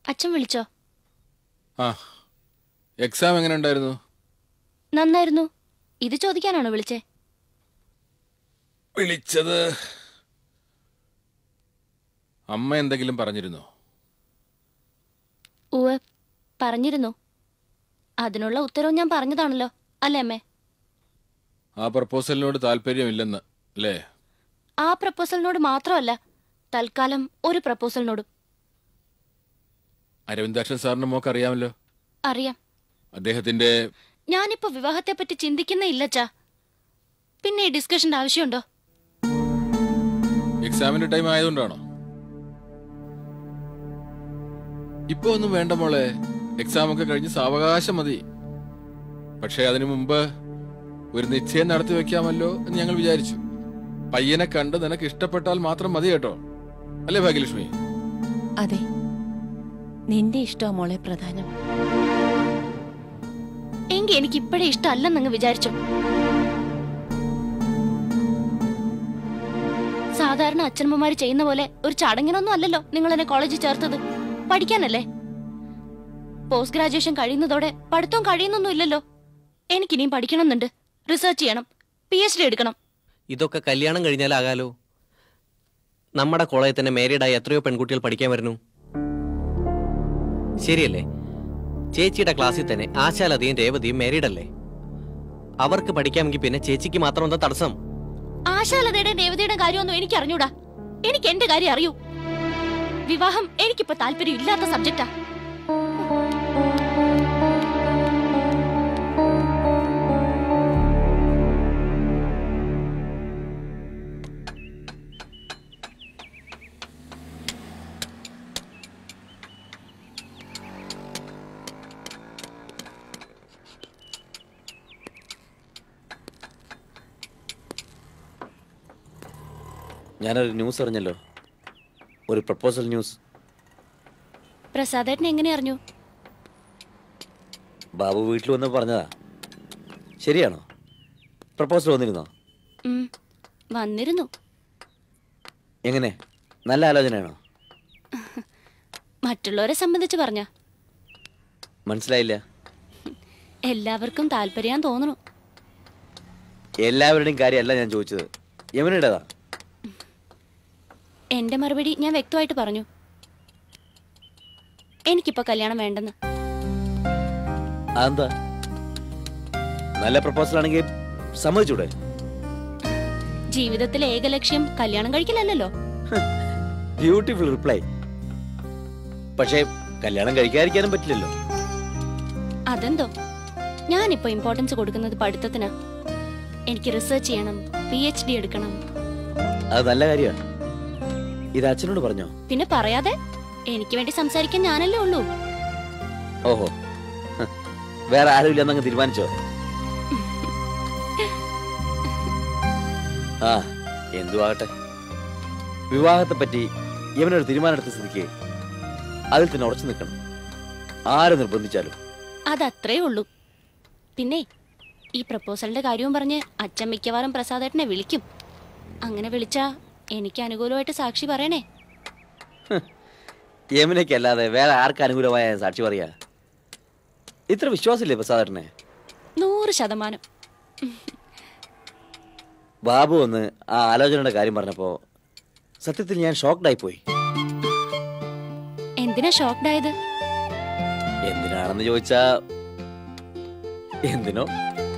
അച്ഛൻ വിളിച്ചോ ആ എക്സാം എങ്ങനെ ഉണ്ടായിരുന്നു നന്നായിരുന്നു ഇത് ചോദിക്കാനാണോ വിളിച്ചേ വിളിച്ചത് അമ്മ എന്തെങ്കിലും പറഞ്ഞിരുന്നോ ഉവ് പറഞ്ഞിരുന്നു അതിനുള്ള ഉത്തരവും ഞാൻ പറഞ്ഞതാണല്ലോ അല്ലേ അമ്മേ ആ പ്രപ്പോസലിനോട് താല്പര്യമില്ലെന്ന് അല്ലേ ആ പ്രപ്പോസലിനോട് മാത്രമല്ല തൽക്കാലം ഒരു പ്രപ്പോസലിനോടും അരവിന്ദാക്ഷൻ സാറിന്റെ മോക്ക് അറിയാമല്ലോ അറിയാം അദ്ദേഹത്തിന്റെ ഞാനിപ്പോ വിവാഹത്തെപ്പറ്റി ചിന്തിക്കുന്നേ ഇല്ലച്ചാ പിന്നെ ഈ ഡിസ്കഷന്റെ ആവശ്യമുണ്ടോ എക്സാമിന്റെ ടൈം ആയതുകൊണ്ടാണോ ഇപ്പൊ ഒന്നും വേണ്ട മോളെ എക്സാം ഒക്കെ കഴിഞ്ഞ് സാവകാശം മതി പക്ഷെ അതിനു മുമ്പ് ഒരു നിശ്ചയം നടത്തി വെക്കാമല്ലോ എന്ന് ഞങ്ങൾ വിചാരിച്ചു പയ്യനെ കണ്ട് നിനക്ക് ഇഷ്ടപ്പെട്ടാൽ മാത്രം മതി കേട്ടോ അല്ലേ ഭാഗ്യലക്ഷ്മി അതെ നിന്റെ ഇഷ്ടമാ മോളെ പ്രധാനം എങ്കിൽ എനിക്ക് ഇപ്പോഴേ ഇഷ്ടമല്ലെന്നങ്ങ് വിചാരിച്ചു സാധാരണ അച്ഛനമ്മമാര് ചെയ്യുന്ന പോലെ ഒരു ചടങ്ങിനൊന്നും അല്ലല്ലോ നിങ്ങൾ എന്നെ കോളേജിൽ ചേർത്തത് പഠിക്കാനല്ലേ പോസ്റ്റ് ഗ്രാജുവേഷൻ കഴിയുന്നതോടെ പഠിത്തവും കഴിയുന്നൊന്നും ഇല്ലല്ലോ എനിക്കിനിയും പഠിക്കണമെന്നുണ്ട് റിസർച്ച് ചെയ്യണം പി എച്ച് ഡി എടുക്കണം ഇതൊക്കെ കല്യാണം കഴിഞ്ഞാലാകാലോ നമ്മുടെ കോളേജിൽ തന്നെ മാരീഡായ എത്രയോ പെൺകുട്ടികൾ പഠിക്കാൻ വരുന്നു ശരിയല്ലേ ചേച്ചിയുടെ ക്ലാസ്സിൽ തന്നെ ആശാലതയും രേവതിയും മാരീഡല്ലേ അവർക്ക് പഠിക്കാമെങ്കിൽ പിന്നെ ചേച്ചിക്ക് മാത്രം എന്താ തടസ്സം ആശാലതയുടെ രേവതിയുടെ കാര്യമൊന്നും എനിക്ക് അറിഞ്ഞൂടാ എനിക്ക് എന്റെ കാര്യം അറിയൂ വിവാഹം എനിക്കിപ്പോ താല്പര്യം ഇല്ലാത്ത സബ്ജക്റ്റാ ഞാനൊരു ന്യൂസ് അറിഞ്ഞല്ലോ ഒരു പ്രപ്പോസൽ ന്യൂസ് പ്രസാദേട്ടൻ എങ്ങനെ അറിഞ്ഞു ബാബു വീട്ടിൽ വന്ന് പറഞ്ഞതാ ശരിയാണോ പ്രപ്പോസൽ വന്നിരുന്നോ ഉം, വന്നിരുന്നു എങ്ങനെ നല്ല ആലോചനയാണോ മറ്റുള്ളവരെ സംബന്ധിച്ച് പറഞ്ഞ മനസ്സിലായില്ല എല്ലാവർക്കും താല്പര്യം തോന്നുന്നു എല്ലാവരുടെയും കാര്യമല്ല ഞാൻ ചോദിച്ചത് യമുനയുടേതാ എന്റെ മറുപടി ഞാൻ വ്യക്തമായിട്ട് പറഞ്ഞു എനിക്കിപ്പോ കല്യാണം വേണ്ടെന്ന് അതെന്താ നല്ല പ്രപ്പോസൽ ആണെങ്കിൽ സമ്മതിച്ചൂടെ ജീവിതത്തിലെ ഏക ലക്ഷ്യം കല്യാണം കഴിക്കലല്ലോ ബ്യൂട്ടിഫുൾ റിപ്ലൈ പക്ഷേ കല്യാണം കഴിക്കാതിരിക്കാനും പറ്റില്ലല്ലോ അതെന്തോ ഞാനിപ്പോ ഇമ്പോർട്ടൻസ് കൊടുക്കുന്നത് പഠിത്തത്തിനാ എനിക്ക് റിസർച്ച് ചെയ്യണം പി എച്ച് ഡി എടുക്കണം അത് നല്ല കാര്യമാണ് ഇത് അച്ഛനോട് പറഞ്ഞോ പിന്നെ പറയാതെ എനിക്ക് വേണ്ടി സംസാരിക്കാൻ ഞാനല്ലേ ഉള്ളൂ ഓഹോ ഹ്. വേറെ ആരും ഇല്ലെന്നങ്ങ് തീരുമാനിച്ചോ ആ എന്തു ആകട്ടെ വിവാഹത്തെ പറ്റി ഇവനൊരു തീരുമാനമെടുത്ത സ്ഥിതിക്ക് അതിൽ തന്നെ ഉറച്ചു നിൽക്കണം ആര് നിർബന്ധിച്ചാലും അതത്രേ ഉള്ളൂ പിന്നെ ഈ പ്രപ്പോസലിന്റെ കാര്യവും പറഞ്ഞ് അച്ഛൻ മിക്കവാറും പ്രസാദേട്ടനെ വിളിക്കും അങ്ങനെ വിളിച്ചാ എനിക്ക് അനുകൂലമായിട്ട് സാക്ഷി പറയണേ യമുനയ്ക്ക് അല്ലാതെ വേറെ ആർക്ക് അനുകൂലമായ സാക്ഷി പറയാ ഇത്ര വിശ്വാസമില്ലേ പ്രസാദനെ നൂറ് ശതമാനം ബാബു ഒന്ന് ആ ആലോചനയുടെ കാര്യം പറഞ്ഞപ്പോ സത്യത്തിൽ ഞാൻ ഷോക്ക്ഡായി പോയി എന്തിനാ ഷോക്ക്ഡ് ആയത് എന്തിനാണെന്ന് ചോദിച്ചാ എന്തിനോ